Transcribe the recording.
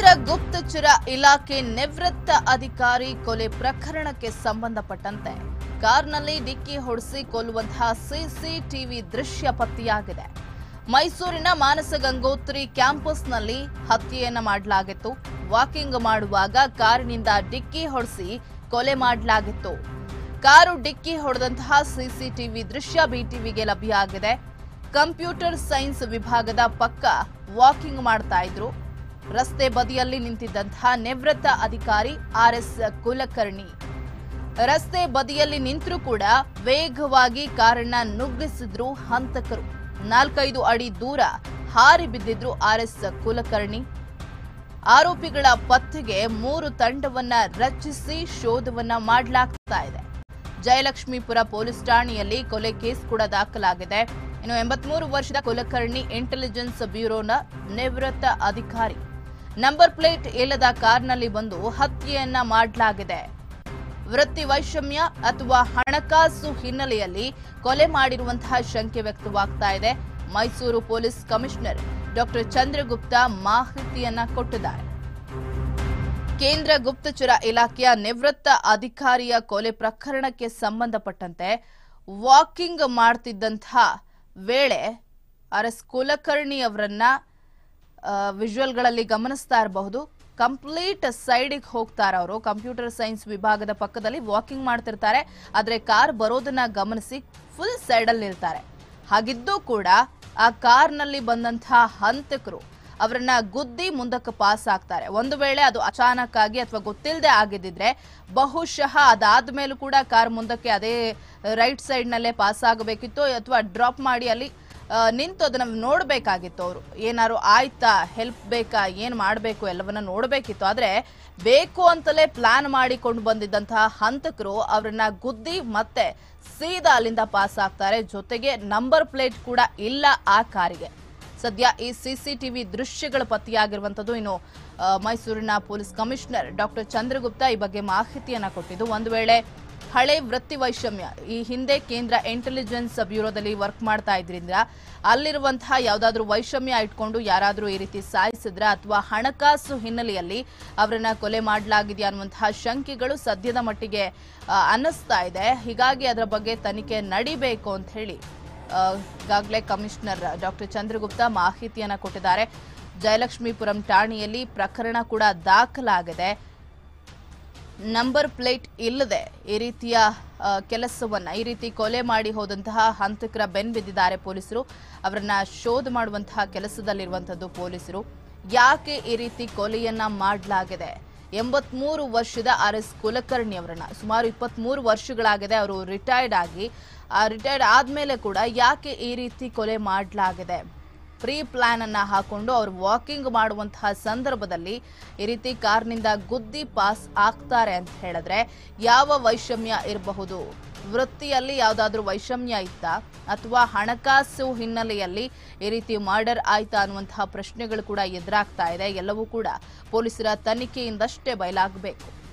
ಕೇಂದ್ರ ಗುಪ್ತಚರ ಇಲಾಖೆ ನಿವೃತ್ತ ಅಧಿಕಾರಿ ಕೊಲೆ ಪ್ರಕರಣಕ್ಕೆ ಸಂಬಂಧಪಟ್ಟಂತೆ ಕಾರ್ನಲ್ಲಿ ಡಿಕ್ಕಿ ಹೊಡೆಸಿ ಕೊಲ್ಲುವಂತಹ ಸಿಸಿಟಿವಿ ದೃಶ್ಯ ಪತ್ತೆಯಾಗಿದೆ ಮೈಸೂರಿನ ಮಾನಸ ಗಂಗೋತ್ರಿ ಕ್ಯಾಂಪಸ್ನಲ್ಲಿ ಹತ್ಯೆಯನ್ನ ಮಾಡಲಾಗಿತ್ತು ವಾಕಿಂಗ್ ಮಾಡುವಾಗ ಕಾರಿನಿಂದ ಡಿಕ್ಕಿ ಹೊಡೆಸಿ ಕೊಲೆ ಮಾಡಲಾಗಿತ್ತು ಕಾರು ಡಿಕ್ಕಿ ಹೊಡೆದಂತಹ ಸಿಸಿಟಿವಿ ದೃಶ್ಯ ಬಿಟಿವಿಗೆ ಲಭ್ಯ ಆಗಿದೆ ಕಂಪ್ಯೂಟರ್ ಸೈನ್ಸ್ ವಿಭಾಗದ ಪಕ್ಕ ವಾಕಿಂಗ್ ಮಾಡ್ತಾ ಇದ್ರು ರಸ್ತೆ ಬದಿಯಲ್ಲಿ ನಿಂತಿದ್ದಂತಹ ನಿವೃತ್ತ ಅಧಿಕಾರಿ ಆರ್ ಎಸ್ ಕುಲಕರ್ಣಿ ರಸ್ತೆ ಬದಿಯಲ್ಲಿ ನಿಂತರೂ ಕೂಡ ವೇಗವಾಗಿ ಕಾರನ್ನ ನುಗ್ಗಿಸಿದ್ರು ಹಂತಕರು ನಾಲ್ಕೈದು ಅಡಿ ದೂರ ಹಾರಿ ಬಿದ್ದಿದ್ರು ಆರ್ ಎಸ್ ಕುಲಕರ್ಣಿ ಆರೋಪಿಗಳ ಪತ್ತೆಗೆ ಮೂರು ತಂಡವನ್ನ ರಚಿಸಿ ಶೋಧವನ್ನ ಮಾಡಲಾಗ್ತಾ ಇದೆ ಜಯಲಕ್ಷ್ಮೀಪುರ ಪೊಲೀಸ್ ಠಾಣೆಯಲ್ಲಿ ಕೊಲೆ ಕೇಸ್ ಕೂಡ ದಾಖಲಾಗಿದೆ ಇನ್ನು ಎಂಬತ್ಮೂರು ವರ್ಷದ ಕುಲಕರ್ಣಿ ಇಂಟೆಲಿಜೆನ್ಸ್ ಬ್ಯೂರೋನ ನಿವೃತ್ತ ಅಧಿಕಾರಿ ನಂಬರ್ ಪ್ಲೇಟ್ ಇಲ್ಲದ ಕಾರ್ನಲ್ಲಿ ಬಂದು ಹತ್ಯೆಯನ್ನ ಮಾಡಲಾಗಿದೆ ವೃತ್ತಿ ವೈಷಮ್ಯ ಅಥವಾ ಹಣಕಾಸು ಹಿನ್ನೆಲೆಯಲ್ಲಿ ಕೊಲೆ ಮಾಡಿರುವಂತಹ ಶಂಕೆ ವ್ಯಕ್ತವಾಗ್ತಾ ಇದೆ Mysuru police commissioner doctor Chandragupta ಮಾಹಿತಿಯನ್ನ ಕೊಟ್ಟಿದ್ದಾರೆ ಕೇಂದ್ರ ಗುಪ್ತಚರ ಇಲಾಖೆಯ ನಿವೃತ್ತ ಅಧಿಕಾರಿಯ ಕೊಲೆ ಪ್ರಕರಣಕ್ಕೆ ಸಂಬಂಧಪಟ್ಟಂತೆ ವಾಕಿಂಗ್ ಮಾಡ್ತಿದ್ದಂತಹ ವೇಳೆ ಆರ್ ಎಸ್ ಕುಲಕರ್ಣಿ ಅವರನ್ನ ವಿಜುವಲ್ಗಳಲ್ಲಿ ಗಮನಿಸ್ತಾ ಇರಬಹುದು ಕಂಪ್ಲೀಟ್ ಸೈಡಿಗೆ ಹೋಗ್ತಾರೆ ಅವರು ಕಂಪ್ಯೂಟರ್ ಸೈನ್ಸ್ ವಿಭಾಗದ ಪಕ್ಕದಲ್ಲಿ ವಾಕಿಂಗ್ ಮಾಡ್ತಿರ್ತಾರೆ ಆದ್ರೆ ಕಾರ್ ಬರೋದನ್ನ ಗಮನಿಸಿ ಫುಲ್ ಸೈಡಲ್ಲಿ ಇರ್ತಾರೆ ಹಾಗಿದ್ದು ಕೂಡ ಆ ಕಾರ್ನಲ್ಲಿ ಬಂದಂತಹ ಹಂತಕರು ಅವರನ್ನ ಗುದ್ದಿ ಮುಂದಕ್ಕೆ ಪಾಸ್ ಆಗ್ತಾರೆ ಒಂದು ವೇಳೆ ಅದು ಅಚಾನಕ್ ಆಗಿ ಅಥವಾ ಗೊತ್ತಿಲ್ಲದೆ ಆಗಿದ್ದಿದ್ರೆ ಬಹುಶಃ ಅದಾದ್ಮೇಲೂ ಕೂಡ ಕಾರ್ ಮುಂದಕ್ಕೆ ಅದೇ ರೈಟ್ ಸೈಡ್ ನಲ್ಲೇ ಪಾಸ್ ಆಗಬೇಕಿತ್ತು ಅಥವಾ ಡ್ರಾಪ್ ಮಾಡಿ ಅಲ್ಲಿ ಆ, ನಿಂತು ಅದನ್ನ ನೋಡ್ಬೇಕಾಗಿತ್ತು ಅವರು ಏನಾರು ಆಯ್ತಾ ಹೆಲ್ಪ್ ಬೇಕಾ ಏನ್ ಮಾಡಬೇಕು ಎಲ್ಲವನ್ನ ನೋಡ್ಬೇಕಿತ್ತು ಆದ್ರೆ ಬೇಕು ಅಂತಲೇ ಪ್ಲಾನ್ ಮಾಡಿಕೊಂಡು ಬಂದಿದ್ದಂತಹ ಹಂತಕರು ಅವರನ್ನ ಗುದ್ದಿ ಮತ್ತೆ ಸೀದಾ ಅಲ್ಲಿಂದ ಪಾಸ್ ಆಗ್ತಾರೆ ಜೊತೆಗೆ ನಂಬರ್ ಪ್ಲೇಟ್ ಕೂಡ ಇಲ್ಲ ಆ ಕಾರಿಗೆ ಸದ್ಯ ಈ ಸಿಸಿಟಿವಿ ದೃಶ್ಯಗಳು ಪತ್ತೆಯಾಗಿರುವಂತದ್ದು ಇನ್ನು ಆ, ಮೈಸೂರಿನ ಪೊಲೀಸ್ ಕಮಿಷನರ್ ಡಾಕ್ಟರ್ ಚಂದ್ರಗುಪ್ತ ಈ ಬಗ್ಗೆ ಮಾಹಿತಿಯನ್ನ ಕೊಟ್ಟಿದ್ದು ಒಂದು ವೇಳೆ ಹಳೆ ವೃತ್ತಿ ವೈಷಮ್ಯ ಈ ಹಿಂದೆ ಕೇಂದ್ರ ಇಂಟೆಲಿಜೆನ್ಸ್ ಬ್ಯೂರೋದಲ್ಲಿ ವರ್ಕ್ ಮಾಡ್ತಾ ಇದ್ರಿಂದ ಅಲ್ಲಿರುವಂತಹ ಯಾವ್ದಾದ್ರು ವೈಷಮ್ಯ ಇಟ್ಕೊಂಡು ಯಾರಾದ್ರೂ ಈ ರೀತಿ ಸಾಯಿಸಿದ್ರ ಅಥವಾ ಹಣಕಾಸು ಹಿನ್ನೆಲೆಯಲ್ಲಿ ಅವರನ್ನ ಕೊಲೆ ಮಾಡಲಾಗಿದೆಯಾ ಅನ್ನುವಂತಹ ಶಂಕೆಗಳು ಸದ್ಯದ ಮಟ್ಟಿಗೆ ಆ, ಅನ್ನಿಸ್ತಾ ಇದೆ ಹೀಗಾಗಿ ಅದರ ಬಗ್ಗೆ ತನಿಖೆ ನಡಿಬೇಕು ಅಂತ ಹೇಳಿ ಆ, ಈಗಾಗಲೇ ಕಮಿಷನರ್ ಡಾಕ್ಟರ್ ಚಂದ್ರಗುಪ್ತ ಮಾಹಿತಿಯನ್ನ ಕೊಟ್ಟಿದ್ದಾರೆ ಜಯಲಕ್ಷ್ಮೀಪುರಂ ಠಾಣೆಯಲ್ಲಿ ಪ್ರಕರಣ ಕೂಡ ದಾಖಲಾಗಿದೆ ನಂಬರ್ ಪ್ಲೇಟ್ ಇಲ್ಲದೆ ಈ ರೀತಿಯ ಆ, ಕೆಲಸವನ್ನ ಈ ರೀತಿ ಕೊಲೆ ಮಾಡಿ ಹೋದಂತಹ ಹಂತಕರ ಬೆನ್ ಬಿದ್ದಿದ್ದಾರೆ ಪೊಲೀಸರು ಅವರನ್ನ ಶೋಧ ಮಾಡುವಂತಹ ಕೆಲಸದಲ್ಲಿರುವಂತದ್ದು ಪೊಲೀಸರು ಯಾಕೆ ಈ ರೀತಿ ಕೊಲೆಯನ್ನ ಮಾಡಲಾಗಿದೆ ಎಂಬತ್ಮೂರು ವರ್ಷದ ಆರ್ ಎಸ್ ಕುಲಕರ್ಣಿ ಅವರನ್ನ ಸುಮಾರು ಇಪ್ಪತ್ಮೂರು ವರ್ಷಗಳಾಗಿದೆ ಅವರು ರಿಟೈರ್ಡ್ ಆಗಿ ಆ ರಿಟೈರ್ಡ್ ಆದ್ಮೇಲೆ ಕೂಡ ಯಾಕೆ ಈ ರೀತಿ ಕೊಲೆ ಮಾಡಲಾಗಿದೆ ಪ್ರೀ ಪ್ಲಾನ್ ಅನ್ನ ಹಾಕೊಂಡು ಅವ್ರು ವಾಕಿಂಗ್ ಮಾಡುವಂತಹ ಸಂದರ್ಭದಲ್ಲಿ ಈ ರೀತಿ ಕಾರ್ನಿಂದ ಗುದ್ದಿ ಪಾಸ್ ಆಗ್ತಾರೆ ಅಂತ ಹೇಳಿದ್ರೆ ಯಾವ ವೈಷಮ್ಯ ಇರಬಹುದು ವೃತ್ತಿಯಲ್ಲಿ ಯಾವ್ದಾದ್ರೂ ವೈಷಮ್ಯ ಇತ್ತಾ ಅಥವಾ ಹಣಕಾಸು ಹಿನ್ನೆಲೆಯಲ್ಲಿ ಈ ರೀತಿ ಮರ್ಡರ್ ಆಯ್ತಾ ಅನ್ನುವಂತಹ ಪ್ರಶ್ನೆಗಳು ಕೂಡ ಎದುರಾಗ್ತಾ ಇದೆ ಎಲ್ಲವೂ ಕೂಡ ಪೊಲೀಸರ ತನಿಖೆಯಿಂದಷ್ಟೇ ಬಯಲಾಗಬೇಕು